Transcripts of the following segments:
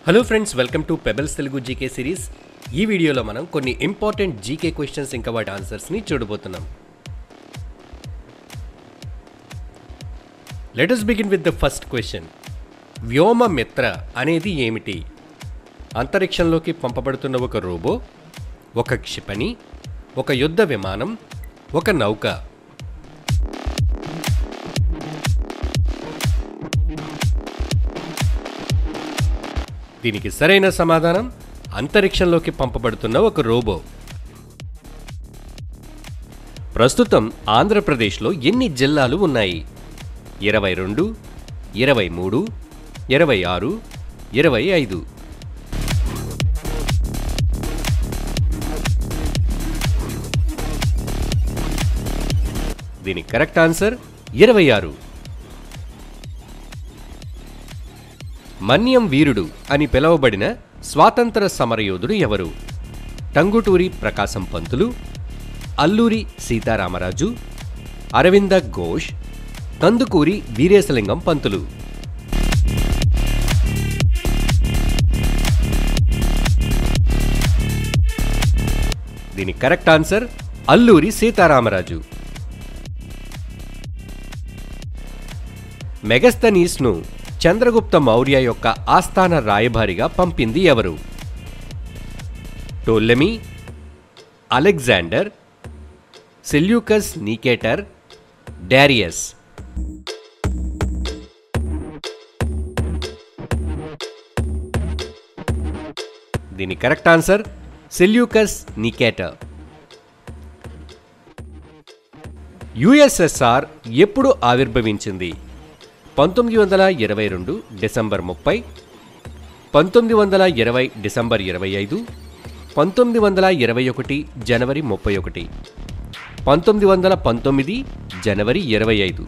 hello friends welcome to Pebbles Telugu GK series ఈ వీడియోలో మనం కొన్ని ఇంపార్టెంట్ జీకే క్వశ్చన్స్ ఇంకా వాటి ఆన్సర్స్ని చూడబోతున్నాం let us begin with the first question Vyom Mitra అనేది ఏమిటి అంతరిక్షంలోకి పంపబడుతున్న ఒక రోబో ఒక క్షిపణి ఒక యుద్ధ విమానం ఒక నౌక దీనికి సరైన సమాధానం అంతరిక్షంలోకి పంపబడుతున్న ఒక రోబో ప్రస్తుతం ఆంధ్రప్రదేశ్లో ఎన్ని జిల్లాలు ఉన్నాయి ఇరవై రెండు ఇరవై మూడు ఇరవై ఆరు ఇరవై ఐదు దీని కరెక్ట్ ఆన్సర్ ఇరవై ఆరు మన్యం వీరుడు అని పిలువబడిన స్వాతంత్ర సమరయోధుడు ఎవరు టంగుటూరి ప్రకాశం పంతులు అల్లూరి సీతారామరాజు అరవింద ఘోష్ కందుకూరి వీరేశలింగం పంతులు దీని కరెక్ట్ ఆన్సర్ అల్లూరి సీతారామరాజు మెగస్తనీస్ను చంద్రగుప్త మౌర్య యొక్క ఆస్థాన రాయభారిగా పంపింది ఎవరు Ptolemy Alexander Seleucus Nicator Darius దీని correct answer Seleucus Nicator USSR ఎప్పుడు ఆవిర్భవించింది పంతొమ్మిది వందల ఇరవై రెండు డిసెంబర్ ముప్పై పంతొమ్మిది వందల ఇరవై డిసెంబర్ ఇరవై ఐదు పంతొమ్మిది వందల ఇరవై ఒకటి జనవరి ముప్పై ఒకటి పంతొమ్మిది వందల పంతొమ్మిది జనవరి ఇరవై ఐదు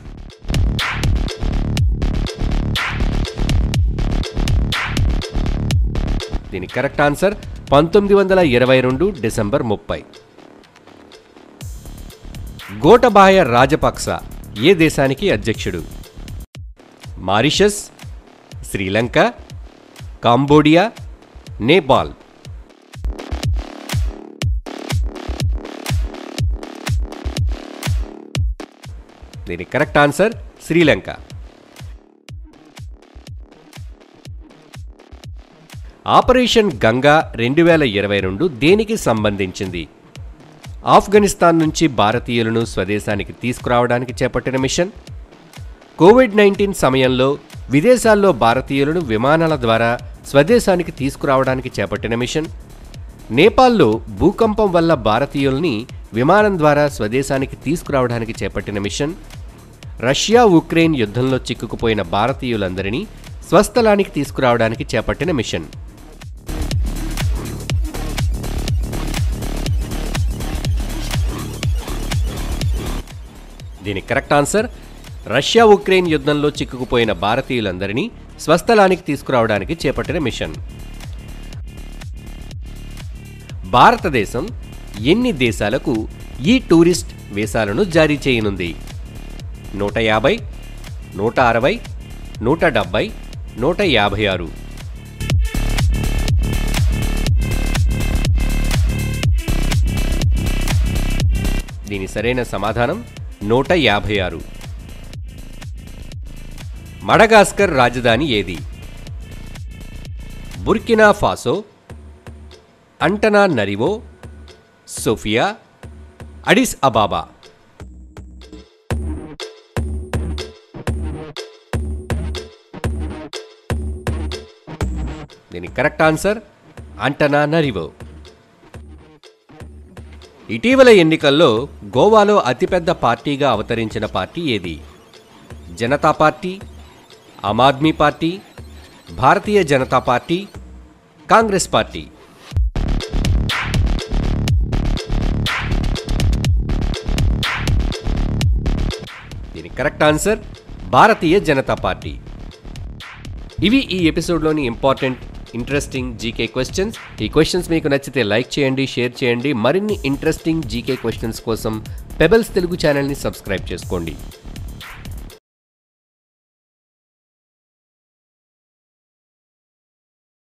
దీని కరెక్ట్ ఆన్సర్ పంతొమ్మిది వందల ఇరవై రెండు డిసెంబర్ ముప్పై గోటబాయ రాజపక్స ఏ దేశానికి అధ్యక్షుడు మారిషస్ శ్రీలంక కాంబోడియా నేపాల్ దీని correct answer Sri Lanka operation Ganga రెండు వేల ఇరవై రెండు దేనికి సంబంధించింది ఆఫ్ఘనిస్తాన్ నుంచి భారతీయులను స్వదేశానికి తీసుకురావడానికి చేపట్టిన మిషన్ కోవిడ్ నైన్టీన్ సమయంలో విదేశాల్లో భారతీయులను విమానాల ద్వారా స్వదేశానికి తీసుకురావడానికి చేపట్టిన మిషన్ నేపాల్లో భూకంపం వల్ల భారతీయుల్ని విమానం ద్వారా స్వదేశానికి తీసుకురావడానికి చేపట్టిన మిషన్ రష్యా ఉక్రెయిన్ యుద్ధంలో చిక్కుకుపోయిన భారతీయులందరినీ స్వస్థలానికి తీసుకురావడానికి చేపట్టిన మిషన్ దీని కరెక్ట్ ఆన్సర్ రష్యా ఉక్రెయిన్ యుద్ధంలో చిక్కుకుపోయిన భారతీయులందరినీ స్వస్థలానికి తీసుకురావడానికి చేపట్టిన మిషన్ భారతదేశం ఎన్ని దేశాలకు ఈ టూరిస్ట్ వీసాలను జారీ చేయనుంది నూట యాభై నూట అరవై నూట డెబ్బై నూట యాభై ఆరు దీని సరైన సమాధానం నూట యాభై ఆరు మడగాస్కర్ రాజధాని ఏది Burkina Faso Antananarivo Sofia Addis Ababa దీని కరెక్ట్ ఆన్సర్ అంటనా నరివో ఇటీవల ఎన్నికల్లో గోవాలో అతిపెద్ద పార్టీగా అవతరించిన పార్టీ ఏది Janata party Aam Aadmi party Bharatiya Janata party Congress party దీని correct answer Bharatiya Janata party ఇవి ఈ ఎపిసోడ్లోని ఇంపార్టెంట్ ఇంట్రెస్టింగ్ జీకే క్వశ్చన్స్ ఈ క్వశ్చన్స్ మీకు నచ్చితే లైక్ చేయండి షేర్ చేయండి మరిన్ని ఇంట్రెస్టింగ్ జీకే క్వశ్చన్స్ కోసం పెబల్స్ తెలుగు ఛానల్ని సబ్స్క్రైబ్ చేసుకోండి